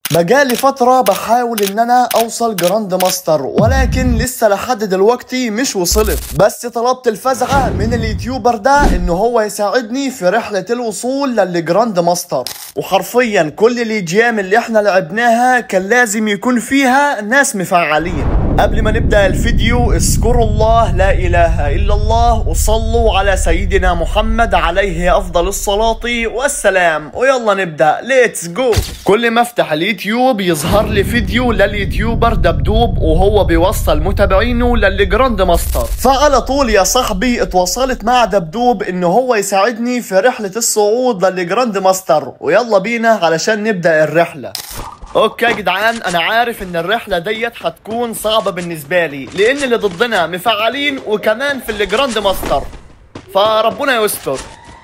بقالي فترة بحاول ان انا اوصل جراند ماستر ولكن لسه لحد دلوقتي مش وصلت بس طلبت الفزعة من اليوتيوبر ده ان هو يساعدني في رحلة الوصول للجراند ماستر وحرفيا كل الجيام اللي احنا لعبناها كان لازم يكون فيها ناس مفعلين قبل ما نبدأ الفيديو اذكروا الله لا إله إلا الله وصلوا على سيدنا محمد عليه أفضل الصلاة والسلام ويلا نبدأ ليتس جو كل ما افتح اليوتيوب يظهر لي فيديو لليوتيوبر دبدوب وهو بيوصل متابعينه للجراند ماستر فعلى طول يا صاحبي اتواصلت مع دبدوب ان هو يساعدني في رحلة الصعود للجراند ماستر ويلا بينا علشان نبدأ الرحلة اوكي يا جدعان انا عارف ان الرحله ديت هتكون صعبه بالنسبه لي لان اللي ضدنا مفعلين وكمان في الجراند ماستر فربنا يستر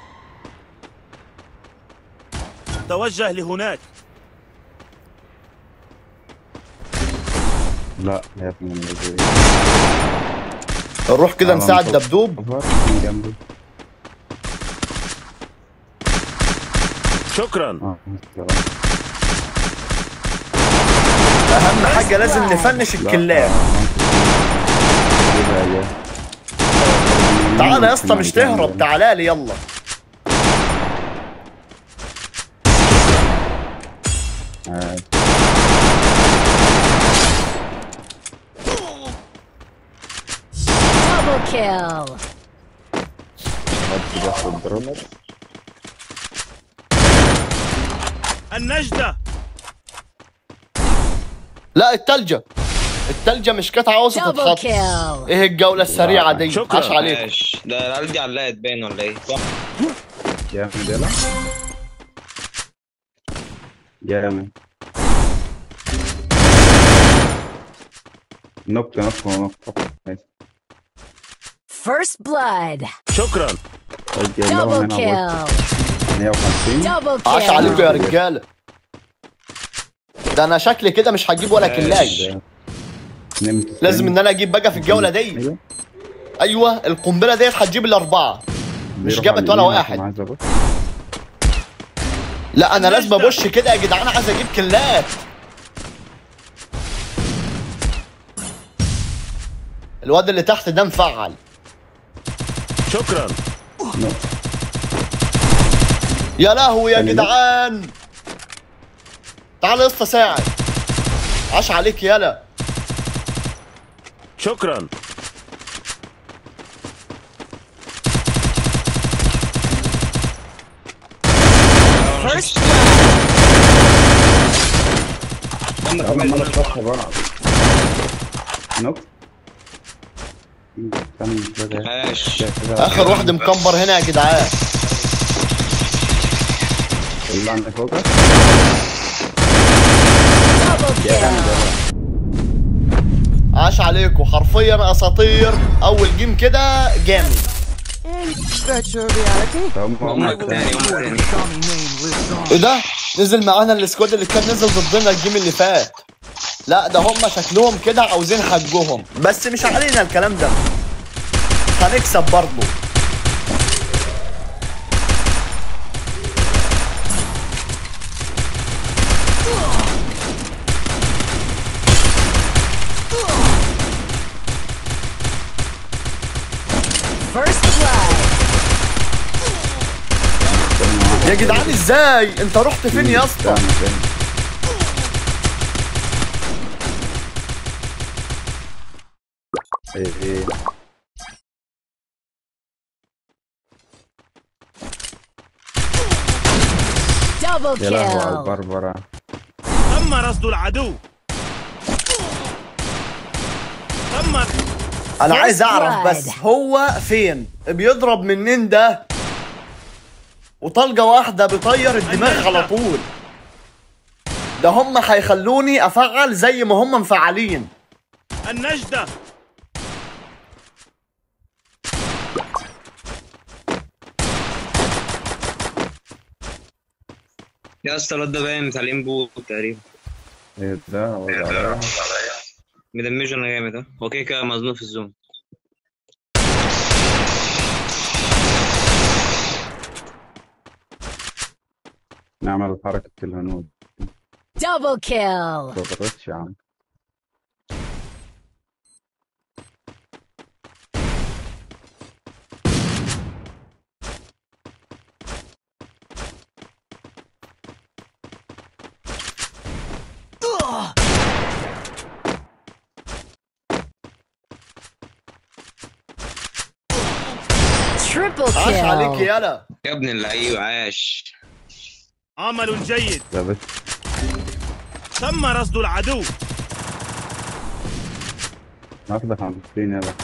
توجه لهناك لا يا ابن الذين نروح كده آه، نساعد منطقة. دبدوب أفر من جنبي شكرا اه تمام. اهم حاجه لازم نفنش لا، الكلات آه، كده يا تعالى يا اسطى مش تهرب تعالى لي يلا آه، Double kill. حد بياخد درونر النجدة لا التلجة التلجة مش كانت عاوزة Double تتحط kill. ايه الجولة السريعة دي شكراً. عاش عليكم ماشي ده العيال دي علقت باين ولا ايه؟ جامد يلا جامد نوك نوك نوك ماشي. First blood. طيب، شكرا يلا Double هنا kill. بص. 150 Double عاش kill. عليكم يا رجالة ده انا شكلي كده مش هجيب ولا ماشي. كلاج نمت لازم ان انا اجيب بقى في الجولة دي أيوة. ايوه القنبلة ديت هتجيب الاربعة مش بيروح جابت على ولا اليمين واحد. عشان عايز أبص. لا انا لازم ابش كده يا جدعان عايز اجيب كلات الواد اللي تحت ده مفعل شكرا نوك. يا لهوي يا تاني نوك. جدعان تعال يا اسطى ساعد عاش عليك يلا شكرا First يلا ما نفتحها بقى نوك استنى مش بدأ. ماشي كده. اخر واحد مكمبر هنا يا جدعان اللي عندك فوقك double kill. عاش عليكم حرفيا اساطير اول جيم كده جامد طب هم ما تاني هم تاني ايه ده نزل معانا السكواد اللي كان نزل ضدنا الجيم اللي فات لا ده هم شكلهم كده عاوزين حجهم بس مش علينا الكلام ده هنكسب برضه First blood. يا جدعان ازاي انت رحت فين يا اسطى ايه ايه Double يا لهوي على kill. البربرة تم رصد العدو تم انا First عايز اعرف blood. بس هو فين بيضرب منين ده وطلقة واحدة بيطير الدماغ على طول ده هم هيخلوني افعل زي ما هم مفعلين النجدة يا اسطى الواد ده باين متعلم بوت تقريبا ايه ده هو ده. مدمجه انا جامد ها هو كده كده مزنوق في الزون نعمل حركة الهنود Double kill. ما ضغطتش يا عم Triple عاش عليك kill. يلا يا ابن اللعيب عاش عمل جيد لا بس تم رصد العدو ناخدك 50 يلا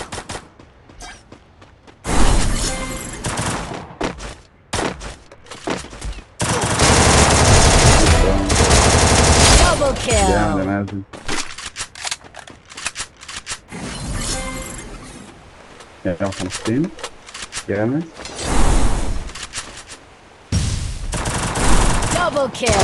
Double جامد kill. نازل يا 50 جامد Double kill.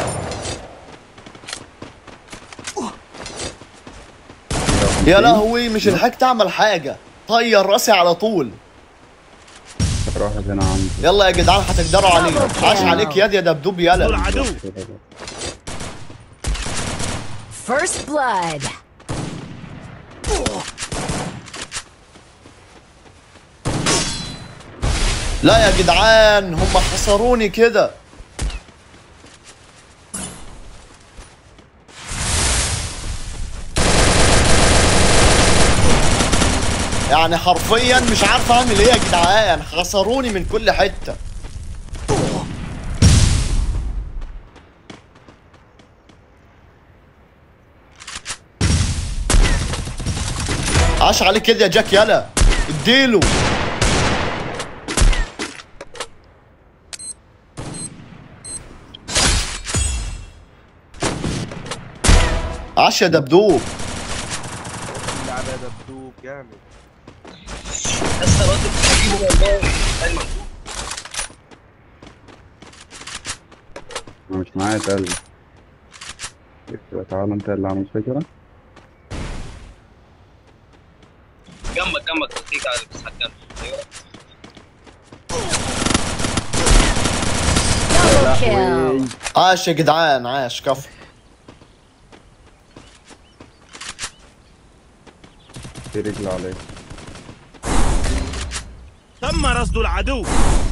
يا لهوي مش لحقت اعمل حاجه طير راسي على طول روح هنا عندي يلا يا جدعان هتقدروا عليه Double عاش kill. عليك يد يا دبدوب رصد يلا العدو First blood. لا يا جدعان هم حصروني كده يعني حرفيا مش عارف اعمل ايه يا جدعان حصروني من كل حته عاش عليك كده يا جاك يلا اديله عاش يا دبدوب على دبدوب جامد بس الراجل بيجيبه والله دايما انا مش معايا تل يبقى تعالى انت اللي عامل فكرة جنبك جنبك تديك على بس هتجنب ايوه Double kill. عاش يا جدعان عاش كفو في رجل عليك تم رصد العدو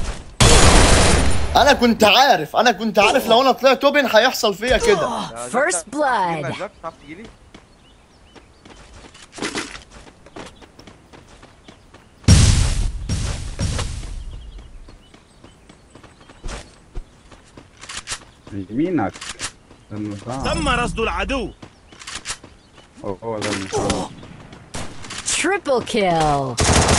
انا كنت عارف انا كنت عارف لو انا طلعت اوبن هيحصل فيا كده يا First جاك، blood. يا جاك تعرف تجيلي يمينك المساعد تم رصد العدو هو هو ده المساعد Triple kill.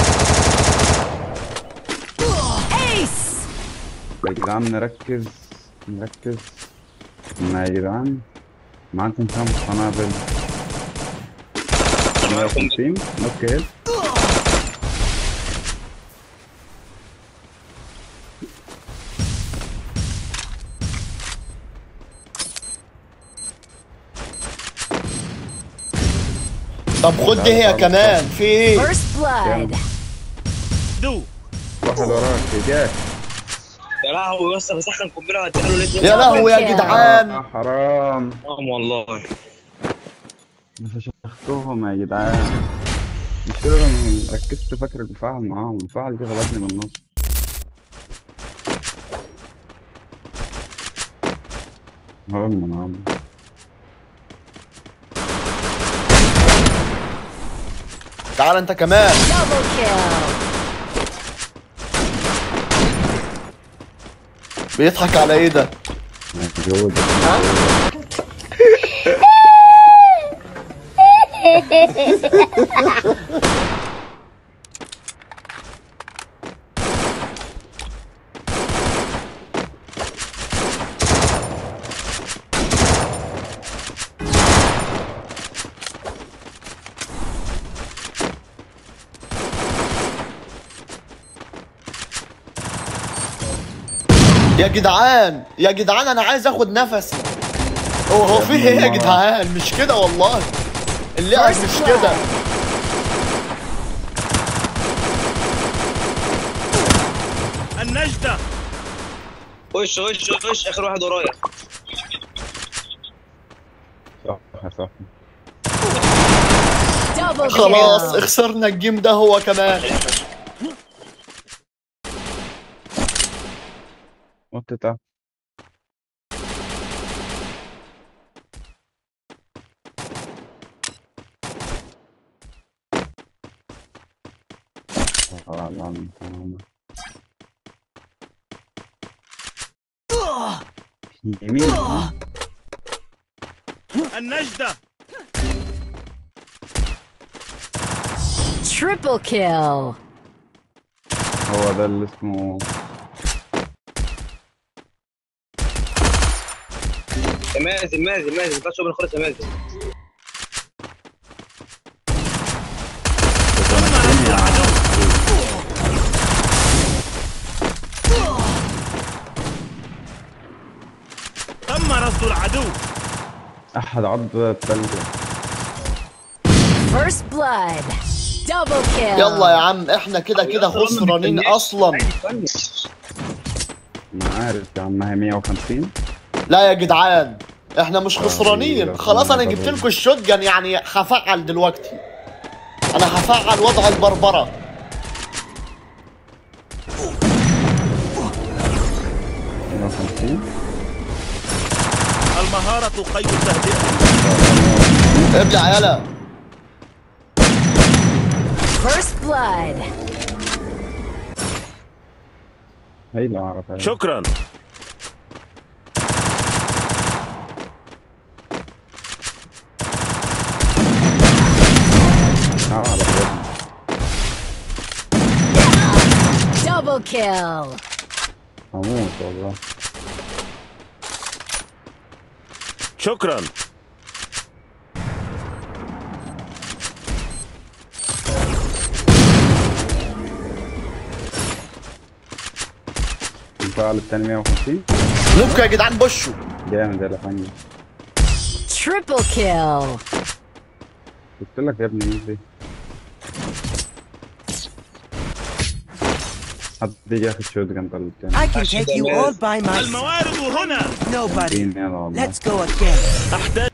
Ace. يا جدعان نركز نركز ما يا جدعان معاكم كام قنابل 150 نوك هيد طب خد دي هي كمان في ايه First blood. عدو واحد وراك جاك يا لهوي بس بسخن قنبله وهديها له ليه يا لهوي يا جدعان آه حرام حرام والله فشختهم يا جدعان مش كده انا ركزت فاكر الفعل معاهم الفعل دي غلطني من النص هم نعم تعال انت كمان Double kill. بيضحك على ايه ده موجود يا جدعان يا جدعان انا عايز اخد نفسي هو هو في ايه يا جدعان مش كده والله اللعب مش كده النجدة وش وش وش اخر واحد ورايا صح صح Double خلاص kill. خسرنا الجيم ده هو كمان نط تحت آه، لا، لا، لا. يمين النجدة Triple kill. هو ده اللي اسمه يا مازن مازن مازن ما ينفعش اوبن خالص يا مازن تم رصد العدو تم رصد العدو احد عض الثلج First blood. Double kill. يلا يا عم احنا كده كده خسرانين اصلا انا عارف يا عم هي 150 لا يا جدعان احنا مش خسرانين آه، خلاص انا طبعاً. جبت لكم الشوتجن يعني هفعل دلوقتي انا هفعل وضع البربره 150 المهارة قيد التهدئة ابلع يلا First blood. هي لا اعرف هي. شكرا اه على بجد. Double kill. هموت والله شكرا الفعل الثاني 150 لوكا يا جدعان بشوا جامد يا لحني Triple kill. قلت لك يا ابني ايزي حد يجي ياخد شوت جنب التاني I can take you all by myself. الموارد هنا Nobody. مين يلا والله Let's go again. أحتاج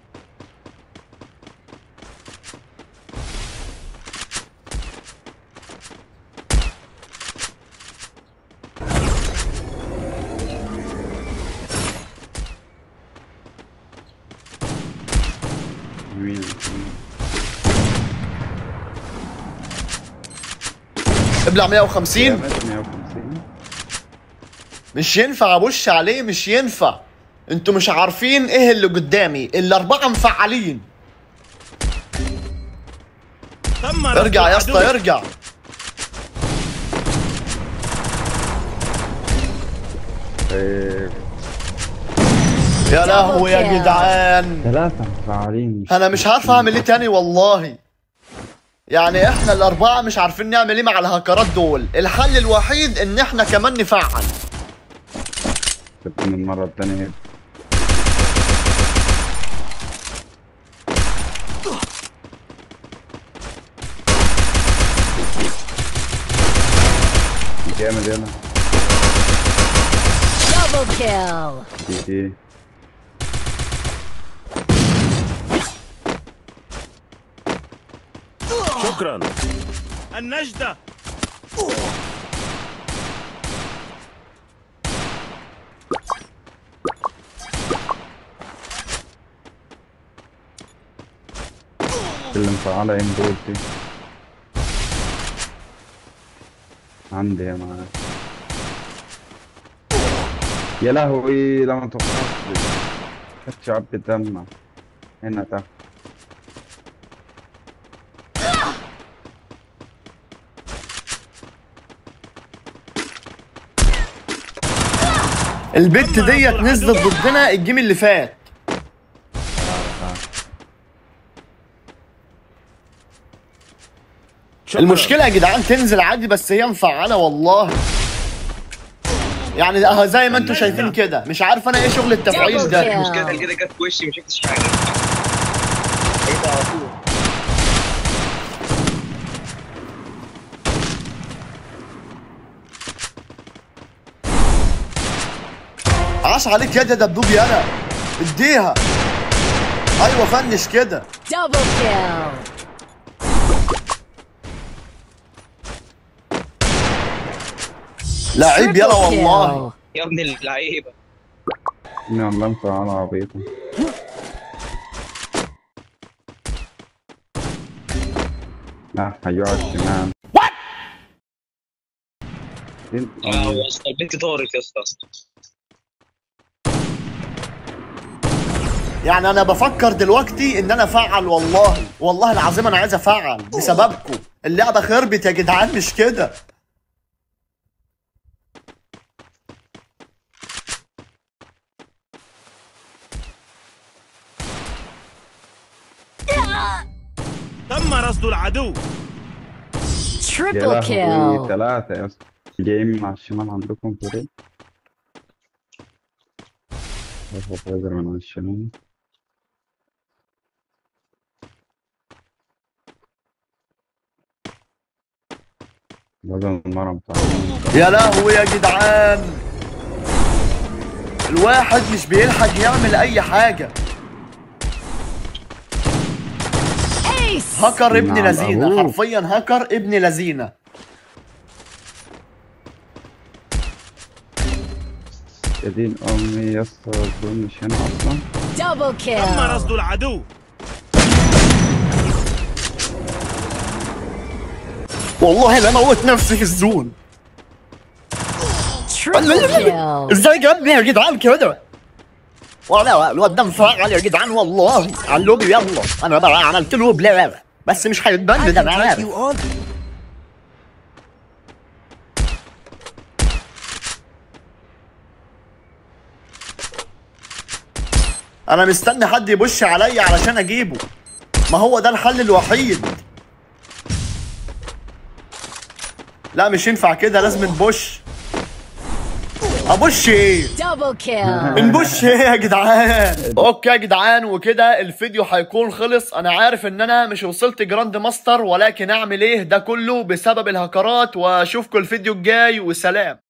مين ابلع 150 جامد 150 مش ينفع ابش عليه مش ينفع انتوا مش عارفين ايه اللي قدامي الاربعه مفعلين تم رصد ارجع يا اسطى العدو. ارجع إيه، يا لهوي يا kill. جدعان ثلاثة مفعلين انا مش عارف اعمل ايه تاني والله يعني احنا الاربعه مش عارفين نعمل ايه مع الهكرات دول الحل الوحيد ان احنا كمان نفعل من المرة الثانية جامد يلا Double kill. دي دي شكرا النجدة اللي مفعلة ام دول دي عندي يا معاه يا لهوي لا ما توقعتش خدش عب الدم هنا تحت البت ديت نزلت ضدنا الجيم اللي فات شكرا المشكلة يا جدعان تنزل عادي بس هي مفعلة والله يعني اهو زي ما انتوا شايفين كده مش عارف انا ايه شغل التفعيل Double ده kill. المشكلة اللي كده جت في وشي ما شفتش حاجة لقيتها على طول عاش عليك يا دبدوب يالا اديها ايوه فنش كده Double kill. لعيب يلا Triple والله kill. يا ابن اللعيبه إني والله انت على عربيته لا هيقعد كمان وات اه يا اسطى البنت طارت يا اسطى يعني انا بفكر دلوقتي ان انا افعل والله والله العظيم انا عايز افعل بسببكم اللعبه خربت يا جدعان مش كده تم رصد العدو يا Triple لهوي kill. ثلاثة يا اسطى جايين على الشمال عندكم كده هو فازر من على الشمال هذا المرة بتاع يا لهوي يا جدعان الواحد مش بيلحق يعمل اي حاجه Ace. هاكر ابن نعم، لذينه أبوه. حرفيا هاكر ابن لذينه يا دين أمي يا اسطى دول مش هنا أصلا Double تم رصد kill. العدو والله لا موت نفسي في الزون Triple kill. ازاي جابني يا جدعان كده ولا الواد ده مفعل يا جدعان والله على اللوبي يلا انا بقى عملت له بلا بس مش I هيتبند can انا take عارف you all. انا مستني حد يبش عليا علشان اجيبه ما هو ده الحل الوحيد لا مش ينفع كده لازم نبش ابش ايه Double kill. نبش ايه يا جدعان اوكي يا جدعان وكده الفيديو هيكون خلص انا عارف ان انا مش وصلت جراند ماستر ولكن اعمل ايه ده كله بسبب الهكرات واشوفكم الفيديو الجاي وسلام